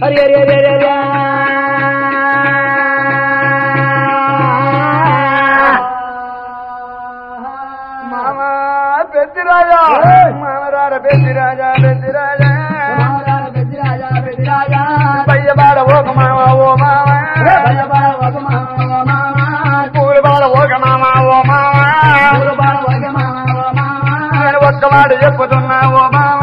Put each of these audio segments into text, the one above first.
అరే అరే అరే అరే అరే. మామ పెద్దిరాజా మామరార పెద్దిరాజా పెద్దిరాజా పయ్యబాడ ఓక మామ ఓ మామ పూల బాడ ఓక మామ ఓ మామ నేను ఒక్క మాట చెప్పుతున్నా ఓ మామ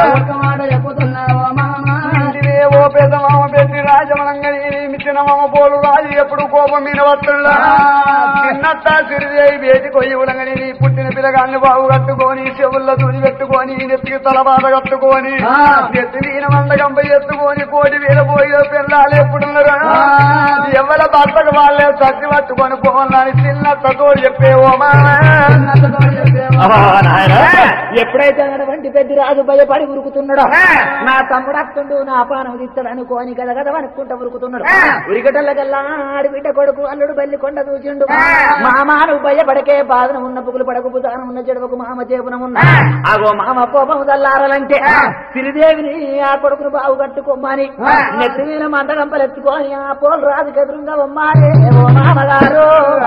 ఇంటినే ఓ పెద్ద మామ పెద్ది రాజమనంగని మిచ్చిన మామ పోలు రాజు ఎప్పుడు కోపం మీద వస్తుందా చిన్నత్త సిరిదేవి బేటి కొయ్యి ఉలంగని నీ పుట్టిన పిల్లగాన్ని బాగు కట్టుకొని చెవుల్లో తుని పెట్టుకొని నెత్తికి తల బాధ కట్టుకొని నెత్తి వీణ మందగంప ఎత్తుకొని కోటి వేల పోయి పిల్లలు ఎప్పుడున్నారు ఎవరి భర్తకు వాళ్ళే సర్ది పట్టుకొని పోవాలని చిన్నత్త తోడు చెప్పే ఓ మామ ఎప్పుడైతే అటువంటి పెద్ద రాజు భయపడి ఉరుకుతున్నాడో నా తమ్ముడు అత్తుండు నా పానం తీస్తాడు అనుకోని కదా కదా అనుకుంటా ఉరుకుతున్నాడు ఉరికటల్లకల్లా ఆడిబిడ్డ కొడుకు అల్లుడు బల్లి కొండ చూచిండు మామ నువ్వు భయపడకే బాధన ఉన్న పుగులు పడకు బుధానం ఉన్న చెడవకు మామ చేపున ఉన్న అగో మామ కోపం చల్లారాలంటే సిరిదేవిని ఆ కొడుకును బావు కట్టుకోమని నెత్తి మీద మందగంపలెత్తుకొని ఆ పోలు రాజుకు ఎదురుగా బొమ్మాలి ఓ మామగారు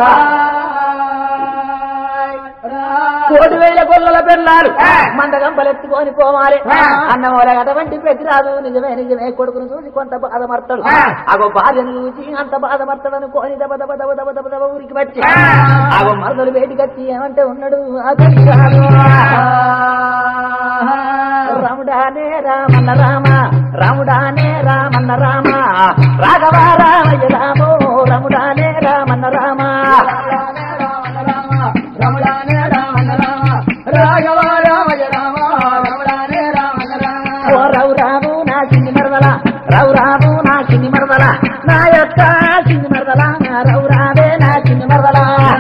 కోటి వేల గొల్లల పెళ్ళారు మందగంపలెత్తుకొని పోవాలి అన్నమూల అటువంటి పెద్దిరాదు నిజమే నిజమే కొడుకును చూసి కొంత బాధపడతాడు అగో భార్యను చూసి అంత బాధపడతాడు అనుకోని దబ దబ దబ దబ దబ దబ ఊరికి వచ్చి అగో మరదలు వేటికచ్చి ఏమంటే ఉన్నాడు ఆ పెద్దిరాదు రాముడానే రామన్న రామ రాముడానే రామన్న రామ రాఘవ రామయ్య రామో రాముడానే రామన్న రామ ఓ రావు రాము నా చిన్ని మరదల రావు రాము నా చిన్ని మరదల నా యొక్క చిన్ని మరదల నా రావు రావే నా చిన్ని మరదల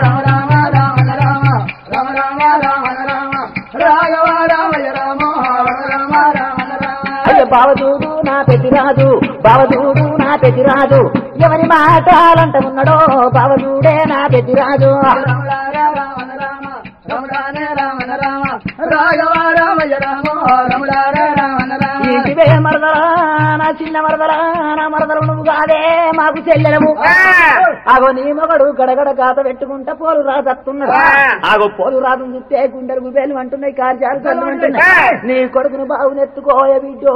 అయ్య బావదూడు నా పెద్దిరాజు బావదూడు నా పెద్దిరాజు ఎవరి మాటాలంట ఉన్నాడో బావదూడే నా పెద్దిరాజు ఇంటివే మరదలా నా చిన్న మరదలా నా మరదలు నువ్వు కాదే మాకు చెల్లెలము ఆగో నీ మొగడు గడగడ గాత పెట్టుకుంటా పోలు రాజత్తున్నాడు ఆగో పోలు రాజు చూస్తే గుండెలు గుబేలు అంటున్నాయి కార్యాలు చల్లు అంటున్నాయి నీ కొడుకును బావు నెత్తుకోయ బిడ్డో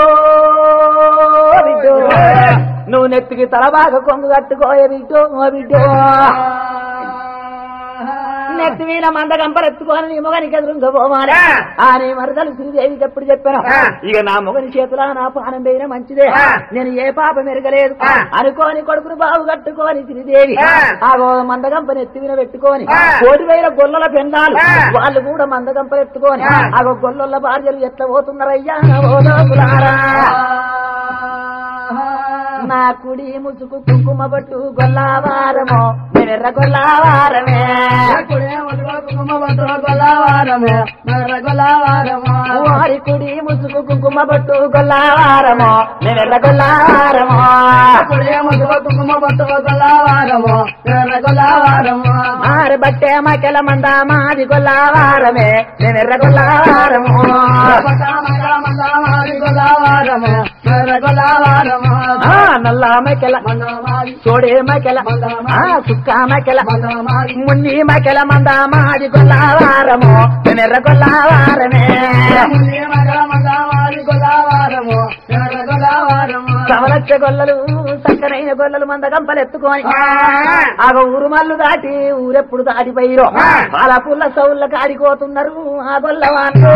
బిడ్డో నువ్వు నెత్తికి తల బాగా కొంగు కట్టుకోయ బిడ్డో ఓ బిడ్డో నెత్తి మీద మందగంపలు ఎత్తుకొని నీ మొగనికి ఎదురుగా పోవాలి ఆ నీ మరదలు శ్రీదేవికి ఎప్పుడు చెప్పాను ఇక నా మొగని చేతుల నా పానం పోయిన మంచిదే నేను ఏ పాప మెరగలేదు అనుకోని కొడుకును బావు కట్టుకొని శ్రీదేవి ఆగో మందగంపని ఎత్తి మీద పెట్టుకొని కోటి వేల గొల్లల పెండాలు వాళ్ళు కూడా మందగంపలు ఎత్తుకొని ఆగో గొల్లల భార్యలు ఎట్లా పోతున్నారయ్యా ఓ లోకులారా. నా కుడి ముసుకు కుంకుమ బట్టు గొల్లవారమో మేమెర్ర గొల్లవారమే వారి కుడి ముసుకు కుంకుమ బట్టు గొల్లవారమో మేమెర్ర గొల్లవారమో ఆరు బట్టే మకెల మంద మాది గొల్లవారమే మేమెర్ర గొల్లవారమో ఆ నల్ల మకెల సోడే మకెల ఆ సుక్క మకెల మున్ని మకెల మంద మాది గొల్లవారమో మేమెర్ర గొల్లవారమే సవలచ్చ గొల్లలు చక్కనైన గొల్లలు మంద గంపలు ఎత్తుకొని ఆగ ఊరు మల్లు దాటి ఊరెప్పుడు దాటిపోయిరో పాల పుల్ల సౌళ్ళ కాడిపోతున్నారు ఆ గొల్ల వాళ్ళు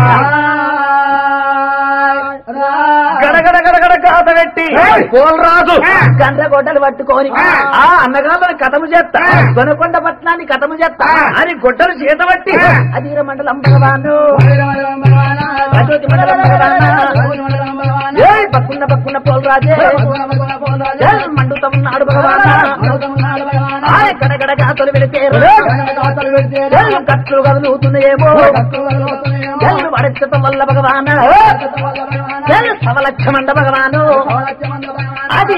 గడగడ గడగడ కాత పెట్టి పోలరాజు గండ్ర గొడ్డలు పట్టుకొని ఆ అన్నగాళ్ళని కథము చేస్తా కొనకొండ పట్నాన్ని కథము చేస్తా అని గొడ్డలు చేత పట్టి అధీర మండలం భగవాను అటువంటి మండలం భగవాను ఏయ్ పక్కున్న పక్కున్న పోలరాజే ఏయ్ మండుతా ఉన్నాడు భగవాన్ ఆయ్ గడగడ గాతలు పెడితే ఏయ్ కట్లు కదులుతున్నాయేమో ఏయ్ పడచ్చటం వల్ల భగవాన్ ఏయ్ సవలక్షమండ భగవాను అది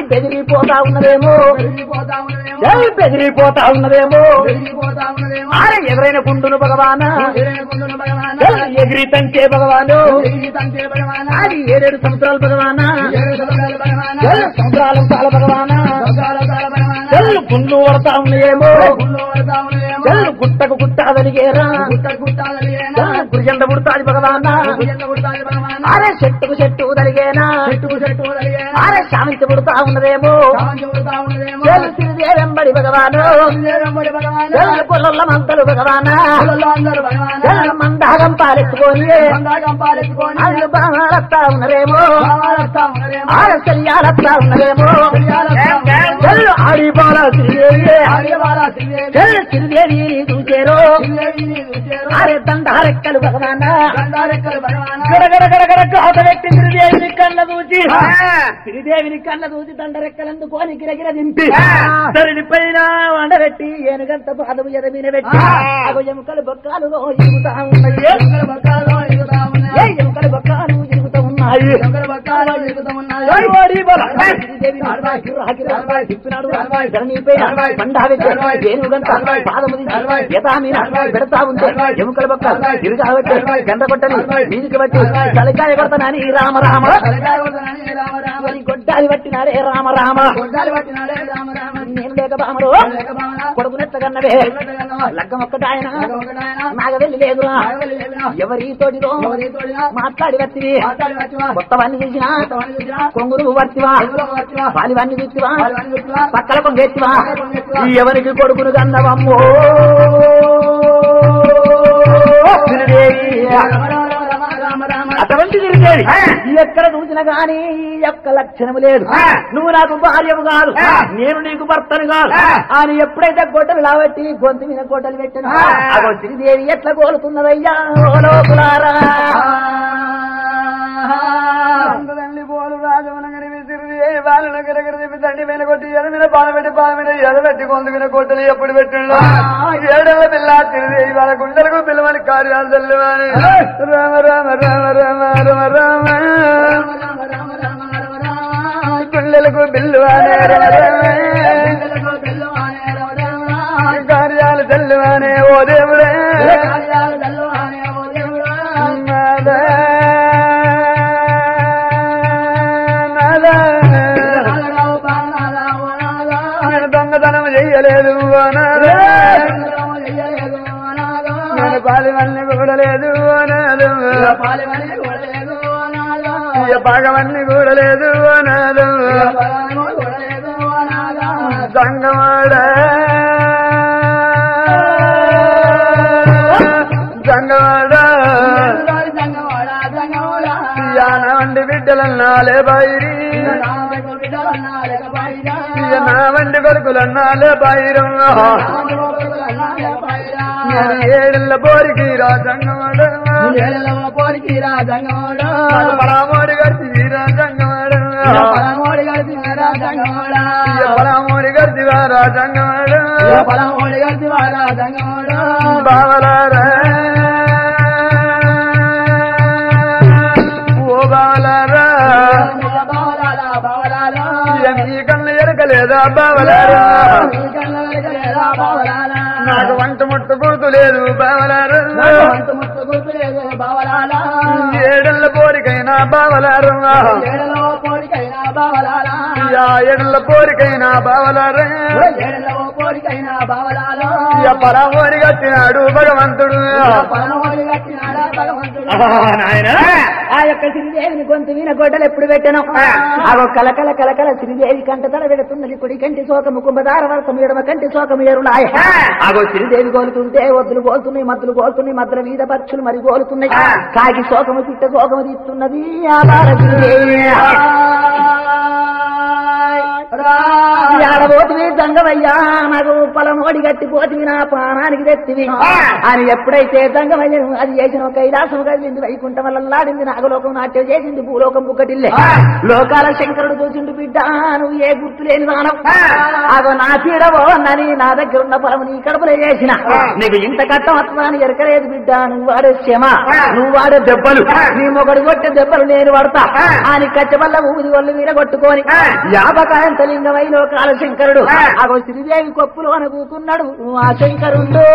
బెదిరిపోతా ఉన్నదేమో పెరిగిపోతా ఉన్నదేమో ఏయ్, బెదిరిపోతా ఉన్నదేమో పెరిగిపోతా ఉన్నదేమో అరే ఎవరైనా కుండును భగవానా ఎదురైనకుండును భగవానా, ఏయ్, ఎగిరి తంటే భగవాను ఎగిరి తంతే భగవానా, అది ఏడేడు సంవత్సరాలు భగవానా ఏడు సముద్రాలు భగవానా, ఏయ్, సంవత్సరాలు చాలా భగవానా సముద్రాల తాళ భగవానా, చెల్లు గుండు పడతా ఉన్నాయేమో గుళ్ళు పడతా ఉన్నదేమో, చెల్లు గుట్టకు గుట్ట అదలిగేరా గుట్ట గుట్టాలలిగేనా, చెల్లు గురిజండ పుడతాది భగవానా గుయ్యంత గుట్టాలి భగవానా, అరే చెట్టుకు చెట్టు తలిగేనా చెట్టుకు చెట్టు అలిగేనా, అరే శాంతి పుడతా ఉన్నదేమో కాంతి పుడతా ఉన్నదేమో, చెల్లు తిరిగేరంబడి భగవాను తిరువేరంబడి భగవానా, చెల్లు పొల్ల మంతలు భగవానా పొలంలో అందరూ భగవానా, చెల్లు మందాగం పాలెత్తుకొని మందాగం పాలెత్తుకొని, అల్లు బాలత్తా ఉన్నరేమో భావాలత్తా ఉన్నదేమో, ఆడ చెయ్యాలత్తా ఉన్నదేమో చెయ్యాలత్తా ఉన్నదేమో, చెల్లు ఆడి బాల శ్రీదేవి ఆర్యబాల శ్రీదేవి, చెల్లు శ్రీదేవి చూచేరో శ్రీదేవిని చూచారు, అరే దండారెక్కలు భగవానా దండారెక్కలు భగవానా, గడగడ గడగడ కాత పెట్టి శ్రీదేవిని కళ్ళ దూచి శ్రీదేవిని కళ్ళ దూచి దండరెక్కలందుకోని గిరగిర దింపి తరిని పైన వండబెట్టి ఏనుగంత పాదము ఎదమీన పెట్టి అగో ఎముకలు బొక్కాలు ఇరుగుతా ఉన్నాయి దొంగల బొక్కలో ఎగుతా ఏ ఉన్నాయి, ఎముకలు బొక్కాలు ఇరుగుతా ఉన్నాయి దొంగల బొక్కలో ఎగుతా ఉన్నాయి, ఓడి ఓడి బల. శ్రీదేవి నాడుబాయ్, కిర్రాకి రాడుబాయ్, తిప్పినాడు రాడుబాయ్, ధరణిపై నాడుబాయ్, బండావెత్తి, ఏనుగంత పాదము దించి యథామీన పెడతా ఉంటే ఎముకల బొక్క తిరుగాబట్టి గంట కొట్టని వీధికి బట్టి తలకాయ కొడతానని రామ రామ తలకాయ కొడతానని రామ రామ, మరి గొడ్డాలి పట్టినారే రామ రామ గొడ్డాలు పట్టినాడే రామ రామ, నేను లేక బామరు లేక భావన, కొడుకునెత్తగన్నవే కొడుకునెత్తగన్నవా, లగ్గం ఒక్కటాయన లగ్గం ఒకటాయన, నాకు వెళ్ళి లేదురా నాగవల్లి లేపినా, ఎవరి తోటిలో ఎవరి తోడినా, మాట్లాడి వత్తివి మాట్లాడి వచ్చివా, కొత్తవన్నీ చూసినా కొత్తవాడిని చూసినా, కొంగురు వర్తివా ఎవరో వచ్చివా, పాలివన్నీ చూసివా వాళ్ళని చూసివా, పక్కల కొంగెత్తివా పక్కల కొంగెత్తివా. ఎవరికి కొడుకును కన్నవమ్మో శ్రీదేవి. రామ రామ రామ రామ రామ, అటువంటి తిరిగేది ఎక్కడ చూసినా గాని ఈ యొక్క లక్షణము లేదు నువ్వు నాకు భార్యము కాదు నేను నీకు భర్తను కాదు అని ఎప్పుడైతే గొడ్డలు లాబట్టి గొంతు మీద గొడ్డలు పెట్టాను అగో శ్రీదేవి ఎట్లా కోలుతున్నదయ్యా ఓ లోపులారా తల్లి పోలు రాజవనగని విసిరి ఏ బాలను గిరగిర తిప్పి తండ్రి మీద కొట్టి ఎదమిన పాల పెట్టి పాల మీద ఎదబెట్టి కొందుకున్న కొట్టలు ఎప్పుడు పెట్టిండు ఏడవ పిల్ల తిరిగి వాళ్ళ గుండెలకు పిల్లవని కార్యాలు తెల్లవాని రామ రామ రామ రామ రామ రామ గుండెలకు బిల్లువానే రామ రామ కార్యాలు తెల్లవానే ఓ దేవుడే నాదా, నాదా. నేను దొంగతనం చెయ్యలేదు అనాదు నేను పాలివన్నీ కూడలేదు అనాదు ఇక పాగవన్నీ కూడలేదు అనాదు సంగమాడ సంగమాడ యాన వంటి బిడ్డలన్నాలే బైరి ఇక నా వంటి కొడుకులన్నాలే బైరం నేను ఏడుల పోరికి రా సంగమాడ పోరికి రాజంగోడా పరామోడి గడిచి రా సంగమాడ పలమోడి కలిసి రాజంగోడా పరామోడి గడిచి రా సంగమాడ పలమోడి కలిసి రాజంగోడా బావలారా ఓ బావలారా బావలాలా బావలాలా ఈ కళ్ళు ఎరకలేదా బావలారా బావలాలా నాకు వంట ముట్టు గుర్తు లేదు బావలారా అంత ముట్టు గుర్తులేదు బావలాలా ఏడళ్ళ పోరికైనా బావలారా ఏడలో పోలికైనా బావలాలా యా ఏడళ్ళ పోరికైనా బావలారా ఏడలో పోలికైనా బావలాలా ఇక పరామోడి కట్టినాడు భగవంతుడు పలమోడి కట్టినాడా భగవంతుడు ఆ యొక్క శ్రీదేవిని గొంతు వీన గొడ్డలు ఎప్పుడు పెట్టను అగో కలకల కలకల శ్రీదేవి కంట తల పెడుతున్నది కుడి కంటి శోకము కుంభదార వరసము ఎడమ కంటి శోకము ఎరులాయ అగో శ్రీదేవి గోలుతుంటే వద్దులు గోలుతున్నాయి మద్దులు గోలుతున్నాయి మద్దుల మీద పక్షులు మరి గోలుతున్నాయి కాకి శోకము చిట్ట శోకము తీస్తున్నది ఆ బాల శ్రీదేవి ఆడబోతుంది దంగమయ్యా నాకు పొలమోడి గట్టిపోతివి నా ప్రాణానికి తెత్తివి అని ఎప్పుడైతే దంగమయ్యను అది చేసిన కైలాసం కదిలింది వైకుంఠం వల్ల లాడింది నాగలోకం నాట్యం చేసింది భూలోకం బుక్కటిల్లే లోకాల శంకరుడు చూసిండు బిడ్డ నువ్వు ఏ గుర్తు లేని దానం అదో నా పీడవో నని నా దగ్గర ఉన్న పొలం నీ కడుపులో చేసిన నీకు ఇంత కట్టం వస్తుందా అని ఎరకలేదు బిడ్డ నువ్వు వాడే క్షమ నువ్వు వాడే దెబ్బలు నీ మొగడు కొట్టే దెబ్బలు నేను పడతా అని కచ్చబల్ల ఊది ఒళ్ళు వీర కొట్టుకొని యాపకాయంత లింగమై లోకాల శంకరుడు అగో శ్రీదేవి కొప్పులు అని కూకున్నాడు ఆ శంకరుడు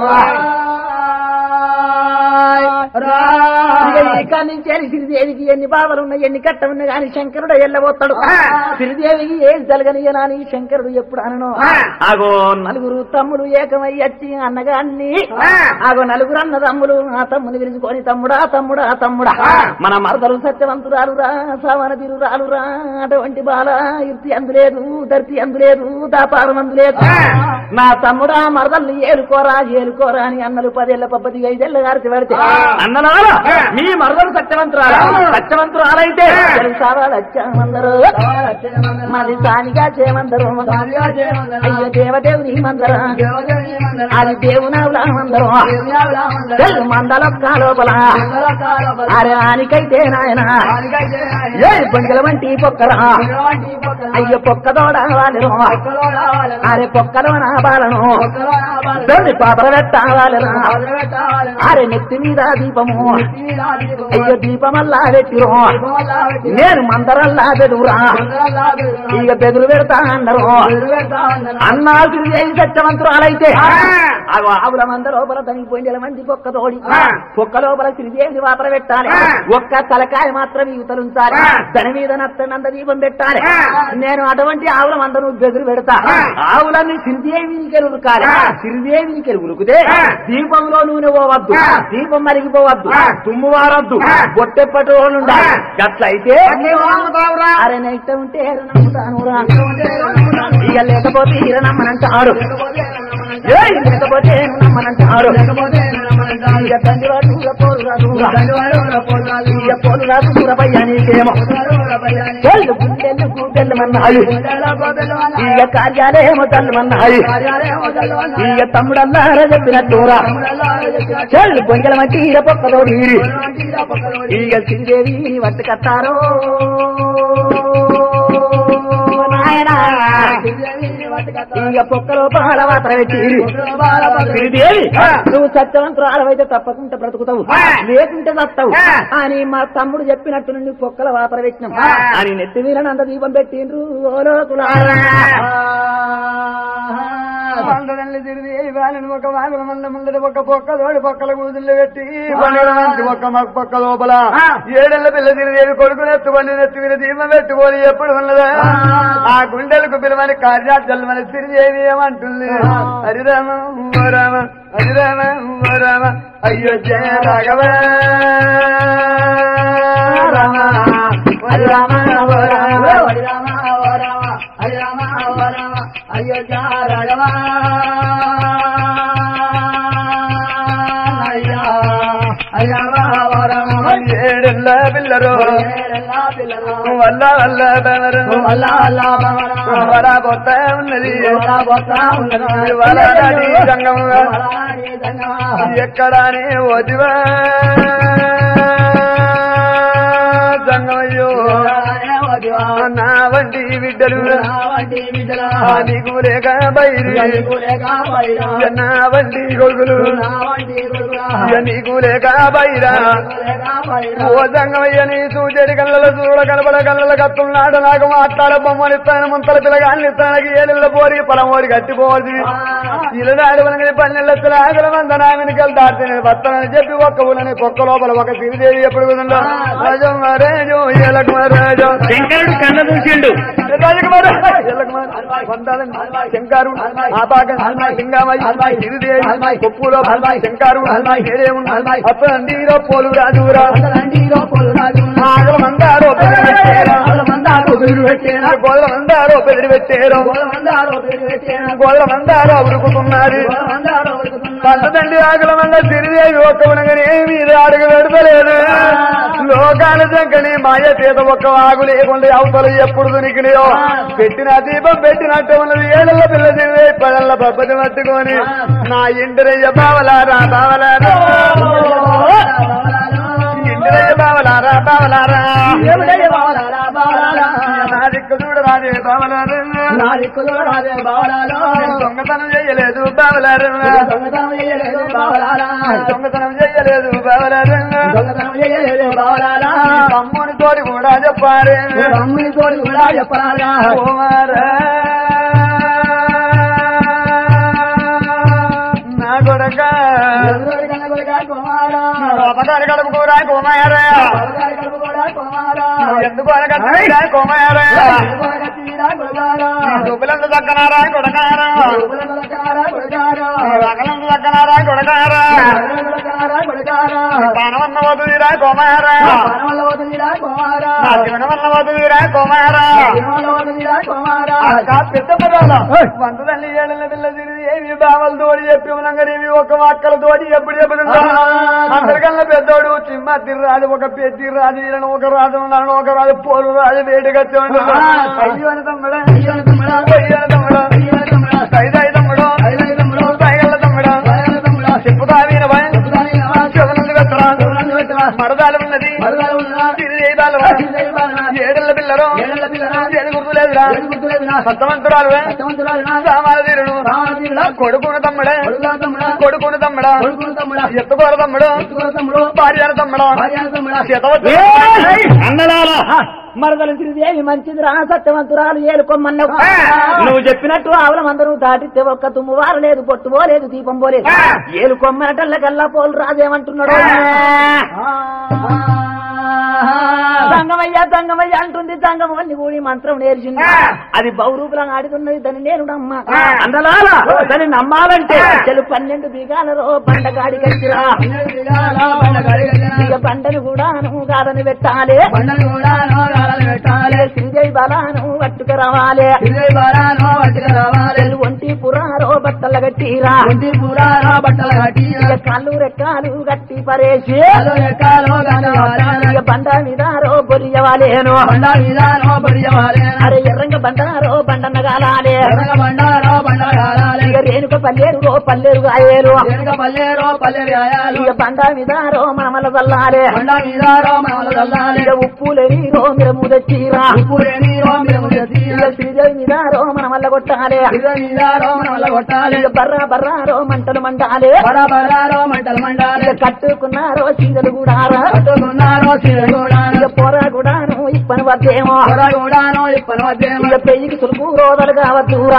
ఇక్కడి నుంచి వెళ్ళి శ్రీదేవికి ఎన్ని బావలు ఉన్నాయి ఎన్ని కట్ట ఉన్నాయి కానీ శంకరుడు ఎల్లబోతాడు శ్రీదేవికి ఏది జరగనియనాని శంకరుడు ఎప్పుడు అనను అగో నలుగురు తమ్ముడు ఏకమై వచ్చి అన్నగా అన్ని అగో నలుగురు అన్న తమ్ముడు ఆ తమ్ముని పిలుచుకొని తమ్ముడా తమ్ముడా తమ్ముడా మన మరదలు సత్యవంతురాలురా సావన తిరురాలురా అటువంటి బాల ఇర్తి అందులేదు ధర్తి అందులేదు దాపారం అందులేదు నా తమ్ముడా మరదల్ని ఏలుకోరా ఏలుకోరా అని అన్నలు పదేళ్ల పబ్బతిగా ఐదేళ్ల గారికి పెడితే అన్నలారా మీ మరదలు సత్యవంతురాలు సత్యవంతురాలైతే తెలుసావా లత్యమందరు మాది సానిగా చేయమందరు అయ్యో దేవదేవుని మందరం అది దేవునావులా మందరం తెల్లు మందలొక్క లోపల అరే ఆనికైతే నాయన ఏ బంగల వంటి పొక్కరా అయ్యో పొక్కదోడ వాళ్ళను అరే పొక్కలో నా బాలను దొన్ని పాపర పెట్టావాలరా అరే నెత్తి మీద దీపము అయ్యో దీపమల్లా పెట్టిరు నేను మందరల్లా బెదురా ఇక బెదురు పెడతా అన్నారు అన్నాల్సింది ఏం సత్యవంతురాలైతే అగో ఆవుల మంద లోపల తనిగిపోయిన మంది పొక్క తోడి పొక్క లోపల శ్రీదేవిని వాపర పెట్టాలి ఒక్క తలకాయ మాత్రం యువతలుంచాలి దాని మీద నత్త నంద దీపం పెట్టాలి నేను అటువంటి ఆవుల మంద నువ్వు బెదురు పెడతా ఆవులన్నీ శ్రీదేవినికి ఉరకాలి శ్రీదేవినికి ఉరుకుతే దీపంలో నూనె పోవద్దు దీపం మరిగిపోవద్దు తుమ్ము వారద్దు బొట్టెప్పటి వాళ్ళు ఉండాలి గట్లయితే అరే నెక్స్ట్ ఉంటే నమ్ముతాను రా. ఇక లేకపోతే ఈర నమ్మనంటాడు ఏయ్, లేకపోతే నేను నమ్మనంటాడు ఇక తండ్రి వాడు దూర పోరు రా దూర. ఇక పోరు రా దూర పయ్యా నీకేమో చెల్లు గుండెలు గుండెల్లమన్నాయి ఇక కార్యాలయమో తల్లుమన్నాయి ఇక తమ్ముడల్లారా చెప్పినట్టురా చెల్లు బొంగల మట్టి ఈర పొక్కలో నీరి ఇక శ్రీదేవి వట్టుకత్తారో నాయనా ఇక పొక్కలో పాల మాత్ర పెట్టి శ్రీదేవి నువ్వు సత్యవంతురాలవైతే తప్పకుండా బ్రతుకుతావు లేకుంటే చస్తావు అని మా తమ్ముడు చెప్పినట్టు నుండి పొక్కల వాపర పెట్టినాం అని నెత్తి వీరని అంత దీపం పెట్టిండ్రు ఓ లోకులారా. మందరంలో తిరిగి వాళ్ళని ఒక వాగుల మంద ముందర ఒక పొక్క తోడి పొక్కల కూతుళ్ళు పెట్టి పండుగ మంచి ఒక్క మగ పొక్క లోపల ఏడెళ్ళ పిల్ల తిరిగి కొడుకుని ఎత్తుకొని నెత్తి మీద దీపం పెట్టుకొని ఎప్పుడు ఉన్నదా ఆ గుండెలకు పిలవని కార్యాచల్మని తిరిగేవి ఏమంటుంది హరిరామ ఓ రామ హరిరామ ఓ రామ అయ్యో జయ రాఘవ రామ హరి రామ ఓ రామ అయోధ్య రాఘవా అయ్యా అయ్యా ఏడెళ్ళ పిల్లరు పిల్లలు వల్ల వల్ల బెవరు అల్లా అల్లా బావరా వల కొత్త ఉన్నది పోతా ఉన్నది వల నడి రంగం వలాడి దంగమా ఎక్కడానే వదివా సంగమయ్యో నా వంటి బిడ్డలు ఆ నీకు లేక బయలు నా వంటి కొడుకులు ఇక నీకు లేక బైరా ఓ సంగమయ్య నీ సూచడి కళ్ళలో చూడ కనబడ కళ్ళ కత్తున్నాడు నాకు మాట్లాడ బొమ్మలు ఇస్తాను ముంతల పిల్లగాళ్ళు ఇస్తానికి ఏళ్ళ పోరి పొలమోరి కట్టిపోవాలి ఇలనాడు వనగని పన్నెళ్ళ ఆగల మంద నా వెనుకలు దాటి నేను వస్తానని చెప్పి ఒక్క ఊళ్ళని పొక్క లోపల ఒక శ్రీదేవి ఎప్పుడు కుదండో రాజం మహారాజు ఏలకు మహారాజు శంకరుడు కన్న చూసిండు శంకారు ఆపాక లింగమయ్య గిరిదేవి కొప్పులో శంకారు అప్పండిలో పోలు రాజురా ఆగల మందారో పెదిరి పెట్టేరా కోళ్ళ మందారో పెదిరి పెట్టేరు గోదల మందారా ఉరుకుతున్నది కళ్ళు తండ్రి ఆకల వల్ల సిరిదేవి ఒక్క ఉనగనే మీద అడుగు పెడతలేదు లోకాల జంకని మాయ చేత ఒక్క ఆగు లేకుండా అవతలు ఎప్పుడు దొరికినాయో పెట్టిన దీపం పెట్టినట్టు ఉన్నది ఏళ్ళ పిల్ల తిరిగి పదళ్ళ పబ్బతి పట్టుకొని నా ఇంటిరయ్య బావలారా బావలారా ఇంటిరయ్య బావలారా బావలారా నా దిక్కు చూడరాదే బావలారా దొంగతనం చేయలేదు బావలారా దొంగతనం చేయలేదు బావలారా తమ్ముని తోడి కూడా చెప్పారే తమ్ముని తోడు కూడా చెప్పరాదా కుమారా నా కొడక ఎవరి కన్న కొడుకా కుమారా అపకారి కడుపు కూర కుమారా ఎవరి కడుపు కూడా కుమారా ఎందుకు అనగా కుమారా కొడుకరా కొడుకారా దుబ్బులందు దక్కనారా కొడకారా కొడుకారా కొడుకారా రగలందు దక్కనారా కొడకారా కొడుకారా కొడుకారా పానవన్న వదుదిరా కుమారా పనవల్ల వదిలిరా కుమారా నా జీవనవన్న వదుదిరా కుమారా పనవల్ల వదిలిరా కుమారా అక్క పెద్ద పదాల వంద తల్లి ఏళ్ళ పిల్ల తిరిగి ఏమి బావల తోడి చెప్పి ఉన్నంగనేవి ఒక అక్కల తోడి ఎప్పుడు చెప్పుతుందా అందరికన్నా పెద్దోడు చిమ్మ తిర్రాదు ఒక పెద్ది రాజు ఈయన ఒక రాజు ఉన్నాను ఒక రాజు పోలు రాజు వేడిగా అయ్యో అని తమ్ముడా అయ్యో తమ్ముడా అయ్యో అని తమ్ముడా అయ్యో తమ్ముడా సైదాయి తమ్ముడు అయ్యో తమ్ముడా సైగల తమ్ముడా అయ్యో తమ్ముడా చెప్పుతా వీరవా చెప్పుదాని నవా చెవులందు పెట్టరా చెవులందు పెట్టరా మరదాలు ఉన్నది మరుగాలు ఉన్నదా తిరిగి బాలవా తిరిగి బాలవా ఏడళ్ళ పిల్లలు ఏడళ్ళ పిల్లరా ఏది గుర్తులేదురా ఏడు గుర్తులేదురా సత్తమంతురాలువే సత్యవంతురాలునా సామాల తీరుడు రామతీరుడా కొడుకును తమ్ముడే కొడుకులా తమ్ముడా కొడుకును తమ్ముడా కొడుకులు తమ్ముడా ఎత్తుకోర తమ్ముడు ఎత్తుకుల తమ్ముడు భార్య తమ్ముడా భార్య తమ్ముడా చేతవచ్చు అన్నలారా మరదలు తిరిగేవి మంచిది రా సత్యవంతురాలు ఏలుకోమన్నావు నువ్వు చెప్పినట్టు ఆవుల మందరు దాటితే ఒక్క తుమ్ము వారలేదు పొట్టు పోలేదు దీపం పోలేదు ఏలుకొమ్మనటల్లకల్లా పోలు రాజేమంటున్నాడు తంగమయ్య తంగమయ్య అంటుంది తంగమని కూడి మంత్రం నేర్చింది అది బహురూపులంగా ఆడుతున్నది దాన్ని నేను నమ్మ అందలారా దాన్ని నమ్మాలంటే చెలు పన్నెండు బిగాలలో పండగాడి కట్టిరా ఇక పంటను కూడా నువ్వు కాదని పెట్టాలి బండలు కూడా నోరాలు పెట్టాలి శ్రీదేవి బలాను పట్టుకు రావాలి ఇరవై బారానో పట్టుకు రావాలి చెలు ఒంటి పురారో బట్టలు కట్టిరా ఒంటి పూరారో బట్టలు కట్టి ఇక కళ్ళు రెక్కాలు కట్టి పరేసి అదో ఎక్కాలో గండవారాలు ఇక బండ మీదారో బొరియవాలేను బండ మీదానో పడియవాలి అరే ఎర్రంగ బండారో బండన్న కాలాలే ఎర్రగ బండారో బండ కాలాలి ఇక రేణుక పల్లేరు రో పల్లేరు గాయేరు వెనుక పల్లెరో పల్లె రాయాలు ఇక బండ మీదారో మనమల చల్లాలే బండ మీదారో మనవల చల్లాలి ఇక ఉప్పులేని రో మిరము తెచ్చిరా ఉప్పు నీరో మేము తెచ్చి ఇక శ్రీదేవి మీదారో మనమల్ల కొట్టాలే ఇరవై మీదారో మనవల కొట్టాలి ఇక బర్రా బర్రారో మంటలు మంటాలే బడ బడారో మంటలు మండాలి ఇక కట్టుకున్నారో చీరలు కూడా పట్టుకున్నారో కూడా ఇక పొర కూడాను ఇప్పని వద్దేమో కూడానో ఇప్పని వద్దేమో ఇక పెయ్యికి సులుపు రోదలు కావద్దురా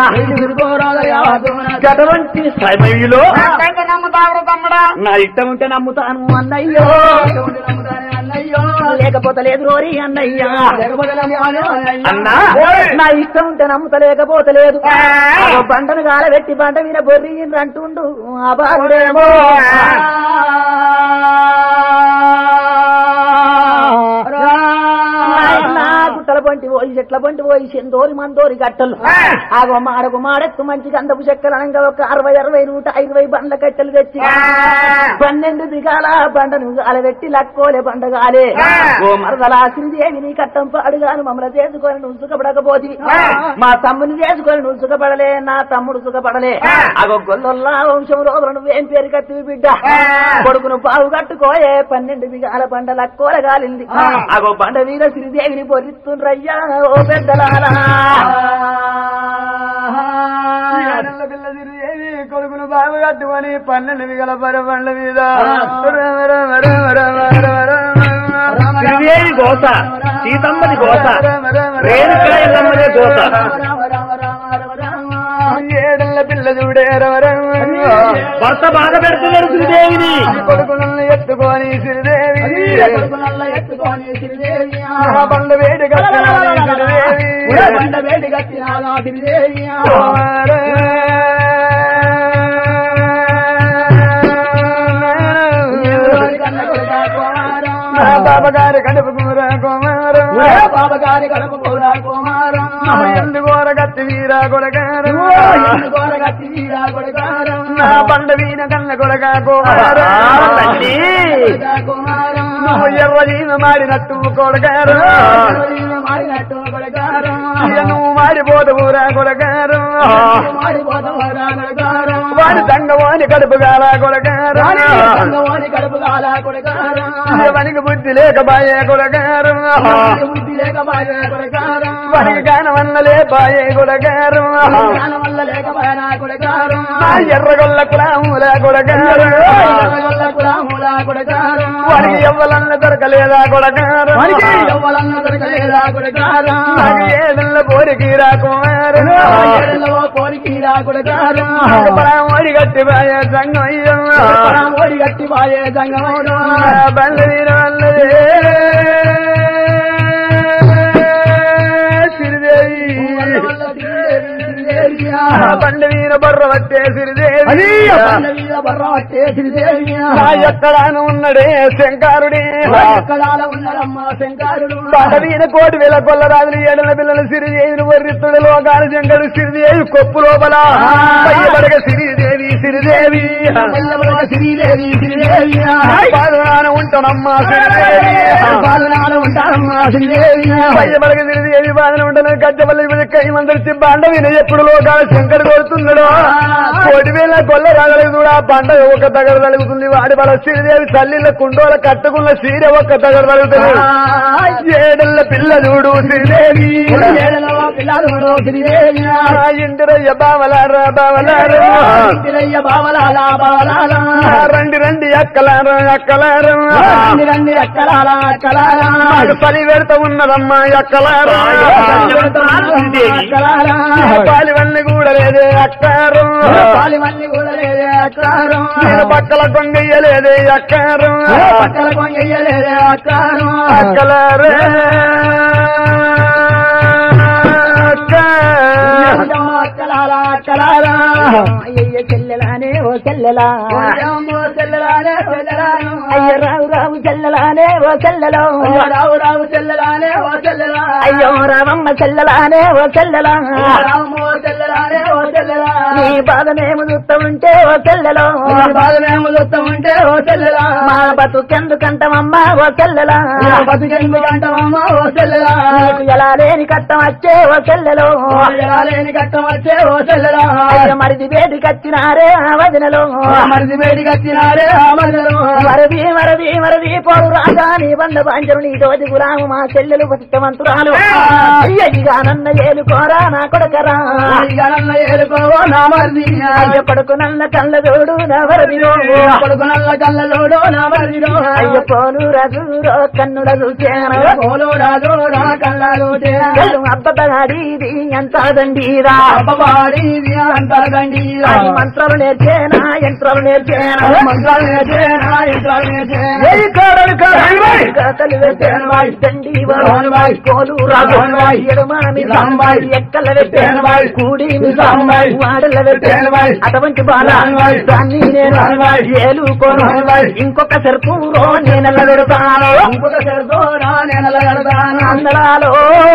అటువంటి సమయంలో నమ్ముతావు తమ్ముడా నా ఇష్టం ఉంటే నమ్ముతాను అన్నయ్యో అన్నయ్యో లేకపోతే లేదు రోరి అన్నయ్యా అన్నా అన్నా నా ఇష్టం ఉంటే నమ్ముతలేకపోతే లేదు అగో బండను గాలబెట్టి బండ మీద బొర్రి అంటుండు ఆ బాలుడేమో నాయనా గుట్టల పొంటి పోయి చెట్ల పొంటి పోయి సెందోరి మందోరి గట్టలు ఆగో మాడకు మాడెత్తు మంచి గంధపు చెక్కలు అనగా ఒక అరవై అరవై నూట ఇరవై బండ్ల కట్టెలు తెచ్చి పన్నెండు దిగాల బండను గాలబెట్టి లక్కోలే బండగాలే ఓ మరదలా శ్రీదేవి నీ కట్టం పాడుగాను మమ్మల్ని చేసుకొని నువ్వు సుఖపడకపోతే మా తమ్ముని చేసుకొని నువ్వు సుఖపడలే నా తమ్ముడు సుఖపడలే అగో గొల్లొల్లా వంశం లోపల నువ్వేం పేరు కత్తివి బిడ్డ కొడుకును పావు కట్టుకోయే పన్నెండు దిగాల బండ లక్కోల గాలింది అగో బండ వీర శ్రీదేవిని పొరిస్తుండ్రయ్యా ఓ పెద్దలారా ఏడళ్ళ పిల్ల తిరిగి ఏమి కొడుకును బాబు కట్టుకొని పన్నెండు మిగల పరబండ్ల మీద రామ రామ రామ రామ రామ రామ శ్రీదేవి గోత సీతమ్మది గోత రేణుకా ఎల్లమ్మదే గోత ఏడళ్ళ పిల్ల చూడే రమ రామ భర్త బాధ పెడుతున్నాడు శ్రీదేవిని కొడుకులను ఎత్తుకొని శ్రీదేవి ఎత్తుకొని శ్రీదేవి ఆ బండ్ల వేడి కట్టినాడు శ్రీదేవి బండ వేడి కట్టినాగా శ్రీదేవి కన్న కొడుక కుమారా బాబగారి కడుపు కూర కుమారం బాబగారి కడుపు కూడా కుమారం ఎందుకోర గట్ట గట్టి వీరా కొడగారు గోరగట్టి వీరా కొడకారం నా బండ వీణ కన్న కొడగా కుమారు తల్లి. కుమారం నువ్వు ఎర్ర జీవ మాడినట్టు కొడగారు మారినట్టు కొడకారం ఇక నువ్వు మాడిపోతవురా కొడగారు మాడిపోతారా కొడకారం వాడి తంగవాని కడుపు గాల కొడగారు సంగవాణి కడుపు కాల కొడకారం వానికి బుద్ధి లేక బాయే కొడగారు బుద్ధి లేక బాగా కొడకారం వానికి గానవన్నలే బాయే కొడగారు జ్ఞానం వల్ల లేక బాగా కొడకారం నా ఎర్రగొల్ల కులాముల కొడగారు కులాములా కొడకారం వాడికి ఎవ్వలన్న దొరకలేదా కొడగారు ఎవ్వలన్న దొరకలేదా కొడకారం నాకు ఏడల్ల పోరికిరా కుమారు ఏడలో కోరికీరా కొడకారం పరామోడి గట్టి బాయే సంగయ్య ఓడి గట్టి బాయే సంగమౌడు బండ్ల వీర వల్లదే శ్రీదేవి బండ వీర బొర్ర పట్టే శ్రీదేవి నా ఎక్కడాను ఉన్నడే శంకారుడే ఎక్కడాల ఉన్నారమ్మ శంకరుడు బండ వీర కోటి వేల కొల్లరాజులు ఏడల పిల్లలు సిరిదేవిని వర్రిత్తుడు లోకాల శంకరు శ్రీదేవి కొప్పు లోపల పయ్యబడగ శ్రీదేవి శ్రీదేవి పల్లెవరొక శ్రీదేవి శ్రీదేవి పాదనాన ఉంటానమ్మా శ్రీదేవి పాలనాలు ఉంటారమ్మ శ్రీదేవి పయ్యబడగ శ్రీదేవి బాధన ఉండను గజ్జపల్లి కై మందరిచి బండ విన ఎప్పుడు లోకాల శంకరు కోరుతున్నాడు కోటి వేల కొల్ల రాగలేదు కూడా పండ ఒక దగ్గర తలుగుతుంది వాడి వాళ్ళ శ్రీదేవి తల్లిల కుండోల కట్టుకున్న సీర ఒక్క దగ్గర తలుగుతుంది ఏడల్ల పిల్ల చూడు శ్రీదేవి ఏడలో పిల్లలు శ్రీదేవి ఆ ఇంటిరయ్య బావలారా బావలారా ఇంటిరయ్య బావలాల బావలాల ఆ రండి రండి అక్కలారా అక్కలారా రండి రండి అక్కలాల అక్కలాల నాకు పని పెడతా ఉన్నదమ్మా అక్కలారా అక్కలాల పాలివన్నీ కూడా లేదే అక్కారు పాలిమల్లి కూడా లేదే అక్కారం నేను పక్కల కొంగయ్యలేదే అక్కారు పక్కల కొంగయ్యలేదే అక్కారం అక్కలారే అక్క. అక్కలాల అక్కలాల అయ్యయ్య చెల్లెలానే ఓ చెల్లెలా ఓయమ్మో చెల్లెలానే చెల్లెలాను అయ్య రావు రావు చెల్లెలానే ఓ చెల్లెలో రావు రావు చెల్లెలానే ఓ చెల్లెలా అయ్యో రావమ్మ చెల్లెలానే ఓ చెల్లెలా రామో చెల్లెలానే ఓ చెల్లెలా నీ బాధనేము చూస్తూ ఉంటే ఓ చెల్లెలో బాధమేమో చూస్తూ ఉంటే ఓ చెల్లెలా మా బతుకెందుకంటమమ్మా ఓ చెల్లెలా బతుకెందుకు అంటావమ్మా ఓ చెల్లెలా నీకు ఎలా లేని కట్టం వచ్చే ఓ చెల్లెలో ఎలా లేని కట్టం వచ్చే ఓ చెల్లెలా అయ్య మరిది వేదికి వచ్చినారే ఆ వదినలో మరిది వేడికి వచ్చినారే ఆ మధ్యలో మరది మరది మరది పోరు రాజా నీ బండ బాంచరు నీ తోటి గులాము మా చెల్లెలు వసిష్టవంతురాలు అయ్య ఇక నన్న ఏలుకోరా నా కొడకరా గణన్న ఏలుకోవో నా మరిది అయ్య కొడుకు నల్ల కళ్ళ తోడు నా వరదిలో కొడుకు నల్ల కళ్ళలోడో నా మరిదిలో అయ్య పోలు రజురో కన్నుల చూచాను పోలో రాజో నా కళ్ళలో కళ్ళు అబ్బగాడిది ఎంత దండిరా అబ్బవాడి అంతరగండి అది మంత్రాలు నేర్చేనా యంత్రాలు నేర్చేనా మంత్రాలు నేర్చేనా యంత్రాలు నేర్చేనా ఏయ్ కాడలు కాడలు కాకలు పెట్టాను వాయి దండి వాయి కోలు రాజు వాయి ఎడమామి సాంబాయి ఎక్కల పెట్టాను వాయి కూడి సాంబాయి వాడల పెట్టాను వాయి అటువంటి బాల దాన్ని నేను ఏలుకోను ఇంకొక సెరుపు నేనెల్ల పెడతాను ఇంకొక సరితో నా నెలల కడతాను అందడాలో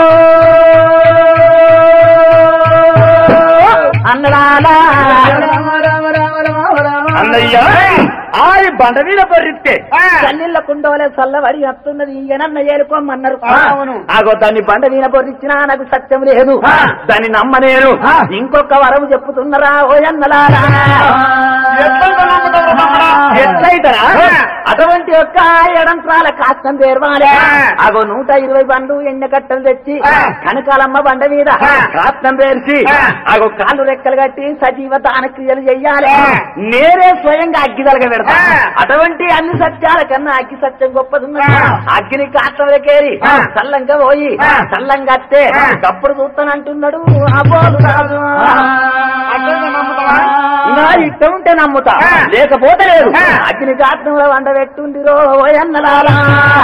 అన్నడాలా రామ రామ రామ రామ రామ అన్నయ్య ఆయి బండ మీద పరిస్తే చల్లిళ్ళ కుండోలే చల్లబడి వస్తున్నది ఈయనన్న ఏలుకోమన్నారు అవును. ఆగో దాన్ని బండ మీద పొరిచ్చినా నాకు సత్యం లేదు ఆ. దాన్ని నమ్మనేను ఆ. ఇంకొక వరం చెప్పుతున్నారా ఓ అన్నలారా ఎట్లయితే నమ్ముతావు నమ్మరా? ఎట్లయితరా ఆ. అటువంటి యొక్క ఎడంత్రాల కాస్తం పేర్వాలే ఆ. అగో నూట ఇరవై బండ్లు ఎన్న కట్టలు తెచ్చి ఆ. కనకాలమ్మ బండ మీద ఆ. కాస్తం పేర్చి ఆ. అగో కాళ్ళు రెక్కలు కట్టి సజీవ దాన క్రియలు చెయ్యాలి ఆ. నేనే స్వయంగా అగ్గిదలగా పెడతా ఆ. అటువంటి అన్ని సత్యాల కన్నా అగ్గి సత్యం గొప్పది ఆ. అగ్గిని కాస్తంలోకేరి ఆ. చల్లంగా పోయి ఆ. చల్లంగా అత్తే ఆ. కప్పుడు చూస్తానంటున్నాడు అపోలు రాదు అట్లయితే నమ్ముతావా? నా ఇష్టం ఉంటే నమ్ముతా ఆ. లేకపోతే లేదు ఆ. అగ్ని కాత్రంలో వంట పెట్టుండిరో ఓయన్నలాలా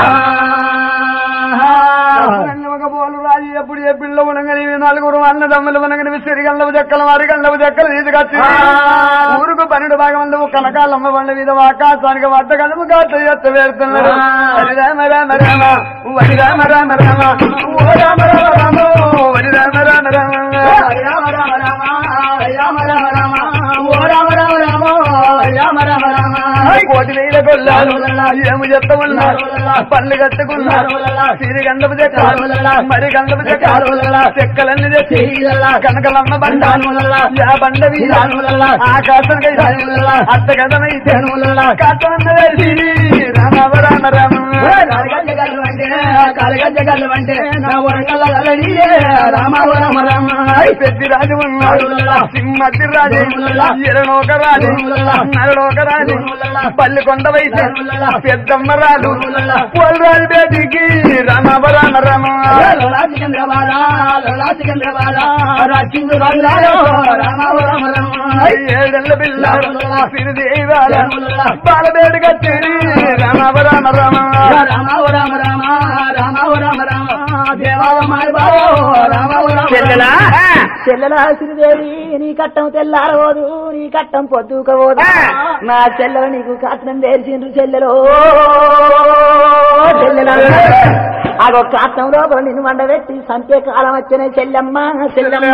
ఒక పోలు రాజు ఎప్పుడు ఏ పిల్ల ఉనగని నలుగురు అన్నదమ్ములు ఉనగని సిరిగల్లవు చెక్కలు వారిగల్లవు చెక్కలు తీసుకొచ్చి ఊరుకు పన్నెండు భాగం అందవు కనకాలమ్మ బండ మీద ఆకాశానికి వద్ద కలము కాట్లు ఎత్త వేరుతున్నాడు హరి రామ రామ రామ వరి రామ రామ రామ ఓ రామ రామ రామ వరి రామ రామ రామ రామ రామ రామ రామ రామ రామ ఓ రామ రామ రామ రామ రామ రామ కోటి వేల గొల్లాలు ఏమి చెత్తమన్నారు పళ్ళు కట్టుకున్నారు సిరి గంధపు చెక్కాలు మరి గంధపు చెక్కాలు చెక్కలన్నీ తెచ్చి కనకలమ్మ బండాను యా బండ వీరాను ఆకాశం అత్త గదమైతే కాటన్న రామ రామ రామ కాలగజ్జ గల్లు అంటే కాలగజ్జ గల్లు అంటే నా వరంగల్ అలడి రామ రామ రామ పెద్ది రాజు ఉన్నాడు సింహతి రాజు ఎరనోక రాజు నరలోక రాజు పల్లి కొండ వైద్య పెద్దమ్మ రాజు పోలరాజు బేటికి రామ రామ రామ లోలా సికంద్రబాల లోలా సికంద్రబాల రాజు రాజు రామ రామ రామ ఏడెళ్ళ పిల్ల సిరిదేవాల బాలబేటి కచ్చేరి రామ రామ రామ రామ రామ రామ రామ రామ రామ దేవాల మారి బాబో రామ రామ చెల్లెలా చెల్లెలా శ్రీదేవి నీ కట్టం తెల్లారవోదు నీ కట్టం పొద్దుకోవోదు నా చెల్లెల నీకు కట్నం తెరిచిండ్రు చెల్లెలో చెల్లెలా అగో కట్నం లోపల నిన్ను వండబెట్టి సంతే కాలం వచ్చిన చెల్లెమ్మ చెల్లెమ్మ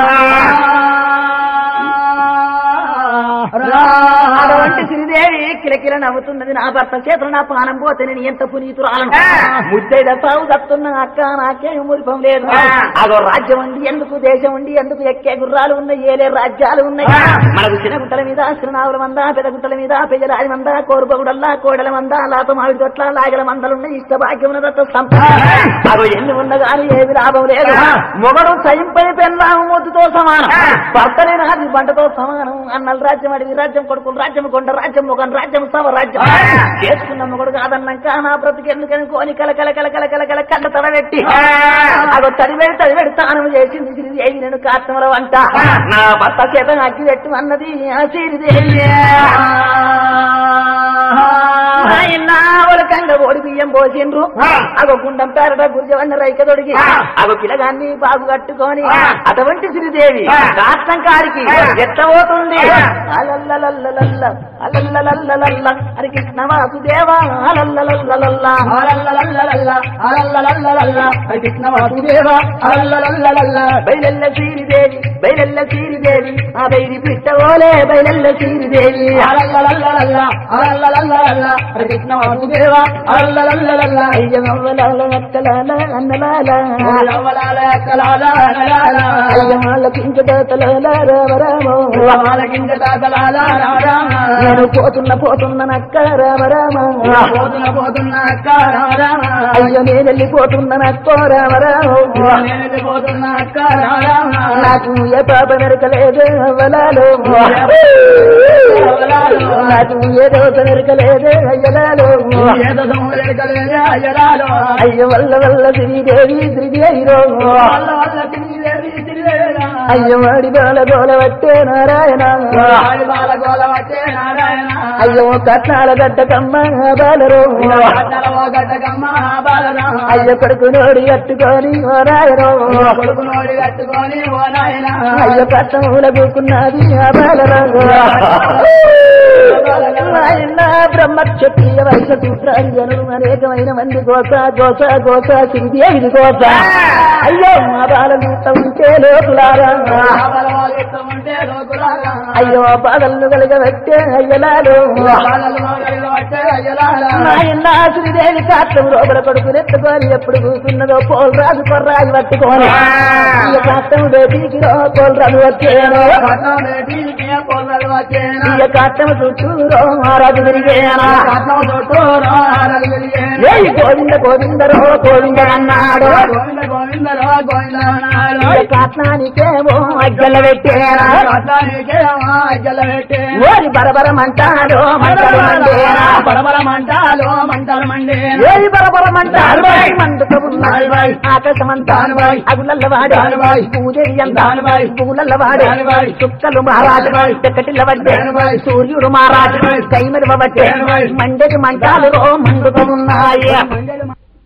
అటువంటి శ్రీదేవి కిలకిల నవ్వుతున్నది నా భర్త చేతులు నా పానం పోతే నేను ఎంత పునీతురాలను ముద్దైద సాగు తప్పుతున్న అక్క నాకేం మురిపం లేదు అదో రాజ్యం ఉంది ఎందుకు దేశం ఉంది ఎందుకు ఎక్కే గుర్రాలు ఉన్నాయి ఏలే రాజ్యాలు ఉన్నాయి మనకు చిన్న గుట్టల మీద శ్రీనావుల మంద పెద్ద గుట్టల మీద పెద్దరాజి మంద కోరుబగుడల్లా కోడల మంద లాత మామిడి తొట్ల లాగల మందలున్నాయి ఇష్ట భాగ్యం అదో ఎన్ని ఉన్న గాని ఏమి లాభం లేదు మొగడు సైంపై పెన్నాము మొద్దుతో సమానం భర్తనే నాది బండతో సమానం అన్నల రాజ్యం అడిగి రాజ్యం కొడుకులు రాజ్యం కొండ రాజ్యం ఒక రాజ్యం సవ రాజ్యం చేసుకున్న మొగడు కాదన్నాక నా బ్రతుకు ఎందుకని కోని కల కల కల కల కల కల కండ తడబెట్టి అదో తడివేడి తడివేడి తానం చేసింది శ్రీదేవి నేను కాత్తమల వంట నా భర్త చేత అగ్గి పెట్టు అన్నది ఆ శ్రీదేవి కంగ ఓడి బియ్యం పోసిండ్రు అగో గుండం పేరట గురిజవన్న రైక తొడిగి అగో పిల్లగాన్ని బాగు కట్టుకొని అటువంటి శ్రీదేవి రాష్ట్రం కాడికి ఎట్ట పోతుంది అలల్లలల్లలల్ల, అలల్లలల్లలల్ల, హరి కృష్ణ వాసుదేవా అలల్లలల్లలల్ల. కృష్ణ వాసుదేవ అల్లలల్లలల్ల బయలెల్ల శ్రీదేవి బయలెల్ల శ్రీదేవి ఆ బయలు పిట్టవోలే బయలెల్ల శ్రీదేవి అల్లలల్లలల్ల అల్లలల్లలల్ల కృష్ణ వాసుదేవ అల్లలల్లలల్ల అయ్యమవ్వలాల అక్కలాల అన్నలాల లవ్వలాల కలాల నలాల అయ్యమాల కించదాతలాల రామ రామో వాళ్ళకింత తాతలాల రామ నేను పోతున్న పోతున్న నక్క రామ రామ పోతున్న పోతున్న అక్క రామ అయ్యో నేను వెళ్ళిపోతున్న నక్కో రామ రామో నేను పోతున్న అక్క రామ నాకు ఏ పాప మెరకలేదు అవ్వలాలు నాకు ఏ దోశ మెరకలేదు అయ్యలాలు ఏదో సముద్రకలేదే అయ్యరాలో అయ్య వల్ల వల్ల శ్రీదేవి శ్రీదేవి వాళ్ళ వల్ల తిరిగిలేవి తిరిగేలా అయ్య వాడి గోల గోల పట్టే నారాయణ ఆడి బాల గోల వచ్చే నారాయణ అయ్యో కట్నాల గడ్డ కమ్మ బాలరు కట్టలవో గడ్డకమ్మ బాలరా అయ్య కొడుకు నోడి కట్టుకొని నారాయణ కొడుకు నోడి కట్టుకొని ఓ నాయన అయ్య కట్టముల కూకున్నది ఆ బాలరు ఆయన బ్రహ్మ క్షత్రియ వైశ సూత్రాలు అనేకమైన మంది గోస గోస గోస శ్రీదేవి గోస అయ్యో మా బాలలు ఉంటే లోకులారా బాలవో ఎత్తుకుంటే లోకులాగా అయ్యో బాధలను కలగబెట్టే అయ్యలాలు బాలలు మోగలు వచ్చే అయ్యలారా నాయన శ్రీదేవి కాష్టం లోపల కొడుకు ఎత్తుకొని ఎప్పుడు కూతున్నదో పోలరాజు కొర్రాజు పట్టుకొని ఈ కాష్టం బేటీకి పోలరాజు వచ్చేను పట్నం బేటీకి పొల్లలు వచ్చేనా ఈ కాష్టం చుట్టూ మహారాజు తిరిగేనా పట్నం చుట్టూ రారలు తిరిగేనా ఏ గోవింద గోవిందరో గోవింద అన్నాడు గోవింద గోవిందరో గోవింద అన్నాడు ఈ కాట్లానికేమో అగ్గల పెట్టేనా పట్నానికే అజ్జల పెట్టే ఓరి బరబరమంటాడు మంటలు మండేనా పరపర మంటాలు మంటలు మండే ఏది బరబరమంటాడు మండుతూ ఉన్నాడు బాయ్. ఆకాశమంతాను బాయ్. అగులల్లవాడు దాని బాయ్. పూజరి దాని బాయ్. పూలల్లవాడు దాని బాయ్. చుక్కలు మహారాజు దాని బాయ్. చెక్కటిల్ల వడ్డే దాని బాయ్. సూర్యుడు మహారాజు దాని బాయ్. కైమరి వడ్డే దాని బాయ్. మండేది మంటాలు మండుతూ ఉన్నాయి మండలు